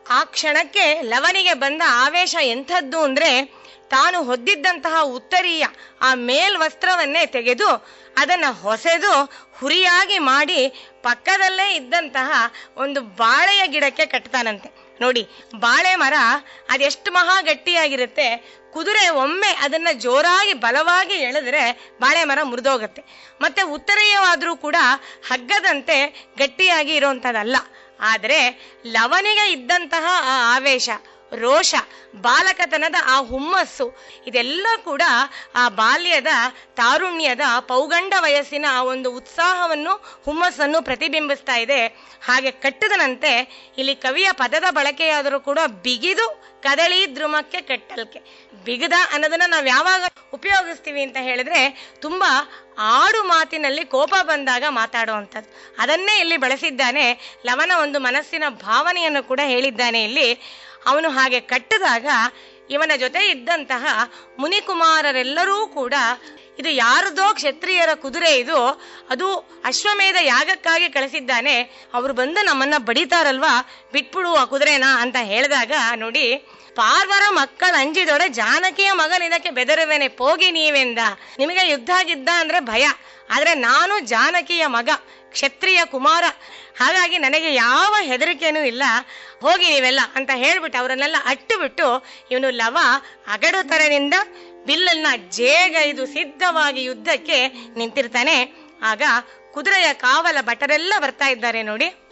ಆ ಕ್ಷಣಕ್ಕೆ ಲವನಿಗೆ ಬಂದ ಆವೇಶ ಎಂಥದ್ದು ಅಂದ್ರೆ ತಾನು ಹೊದ್ದಿದ್ದಂತಹ ಉತ್ತರೀಯ ಆ ಮೇಲ್ವಸ್ತ್ರವನ್ನೇ ತೆಗೆದು ಅದನ್ನ ಹೊಸೆದು ಹುರಿಯಾಗಿ ಮಾಡಿ ಪಕ್ಕದಲ್ಲೇ ಇದ್ದಂತಹ ಒಂದು ಬಾಳೆಯ ಗಿಡಕ್ಕೆ ಕಟ್ತಾನಂತೆ ನೋಡಿ ಬಾಳೆ ಮರ ಅದೆಷ್ಟು ಮಹಾ ಗಟ್ಟಿಯಾಗಿರುತ್ತೆ ಕುದುರೆ ಒಮ್ಮೆ ಅದನ್ನ ಜೋರಾಗಿ ಬಲವಾಗಿ ಎಳೆದ್ರೆ ಬಾಳೆ ಮರ ಮುರಿದೋಗತ್ತೆ ಮತ್ತೆ ಉತ್ತರೀಯವಾದ್ರೂ ಕೂಡ ಹಗ್ಗದಂತೆ ಗಟ್ಟಿಯಾಗಿ ಇರುವಂತದಲ್ಲ ಆದ್ರೆ ಲವನಿಗೆ ಇದ್ದಂತಹ ಆ ಆವೇಶ ರೋಷ ಬಾಲಕತನದ ಆ ಹುಮ್ಮಸ್ಸು ಇದೆಲ್ಲ ಕೂಡ ಆ ಬಾಲ್ಯದ ತಾರುಣ್ಯದ ಪೌಗಂಡ ವಯಸ್ಸಿನ ಆ ಒಂದು ಉತ್ಸಾಹವನ್ನು ಹುಮ್ಮಸ್ಸನ್ನು ಪ್ರತಿಬಿಂಬಿಸ್ತಾ ಇದೆ ಹಾಗೆ ಕಟ್ಟದನಂತೆ ಇಲ್ಲಿ ಕವಿಯ ಪದದ ಬಳಕೆಯಾದರೂ ಕೂಡ ಬಿಗಿದು ಕದಳಿ ದ್ರುಮಕ್ಕೆ ಕಟ್ಟಲ್ಕೆ ಬಿಗದ ಅನ್ನೋದನ್ನ ನಾವು ಯಾವಾಗ ಉಪಯೋಗಿಸ್ತೀವಿ ಅಂತ ಹೇಳಿದ್ರೆ ತುಂಬಾ ಆಡು ಮಾತಿನಲ್ಲಿ ಕೋಪ ಬಂದಾಗ ಮಾತಾಡುವಂಥದ್ದು ಅದನ್ನೇ ಇಲ್ಲಿ ಬಳಸಿದ್ದಾನೆ ಲವನ ಒಂದು ಮನಸ್ಸಿನ ಭಾವನೆಯನ್ನು ಕೂಡ ಹೇಳಿದ್ದಾನೆ ಇಲ್ಲಿ ಅವನು ಹಾಗೆ ಕಟ್ಟಿದಾಗ ಇವನ ಜೊತೆ ಇದ್ದಂತಹ ಮುನಿಕುಮಾರರೆಲ್ಲರೂ ಕೂಡ ಇದು ಯಾರದೋ ಕ್ಷತ್ರಿಯರ ಕುದುರೆ ಇದು ಅದು ಅಶ್ವಮೇಧ ಯಾಗಕ್ಕಾಗಿ ಕಳಿಸಿದ್ದಾನೆ ಅವರು ಬಂದು ನಮ್ಮನ್ನ ಬಡಿತಾರಲ್ವಾ ಬಿಟ್ಬಿಡು ಆ ಕುದುರೆನ ಅಂತ ಹೇಳಿದಾಗ ನೋಡಿ ಪಾರ್ವರ ಮಕ್ಕಳ ಅಂಜಿದೊಡೆ ಜಾನಕಿಯ ಮಗನ ಇದಕ್ಕೆ ಬೆದರುವೆನೆ ಪೋಗಿ ನೀವೆಂದ ನಿಮಗೆ ಯುದ್ಧ ಗಿದ್ದ ಅಂದ್ರೆ ಭಯ ಆದ್ರೆ ನಾನು ಜಾನಕಿಯ ಮಗ ಕ್ಷತ್ರಿಯ ಕುಮಾರ ಹಾಗಾಗಿ ನನಗೆ ಯಾವ ಹೆದರಿಕೆನೂ ಇಲ್ಲ ಹೋಗಿ ನೀವೆಲ್ಲ ಅಂತ ಹೇಳ್ಬಿಟ್ಟು ಅವರನ್ನೆಲ್ಲ ಅಟ್ಟು ಬಿಟ್ಟು ಇವನು ಲವ ಅಗಡುತರನಿಂದ ಬಿಲ್ಲನ್ನ ಜೇಗೈದು ಸಿದ್ಧವಾಗಿ ಯುದ್ಧಕ್ಕೆ ನಿಂತಿರ್ತಾನೆ ಆಗ ಕುದುರೆಯ ಕಾವಲ ಭಟರೆಲ್ಲ ಬರ್ತಾ ಇದ್ದಾರೆ ನೋಡಿ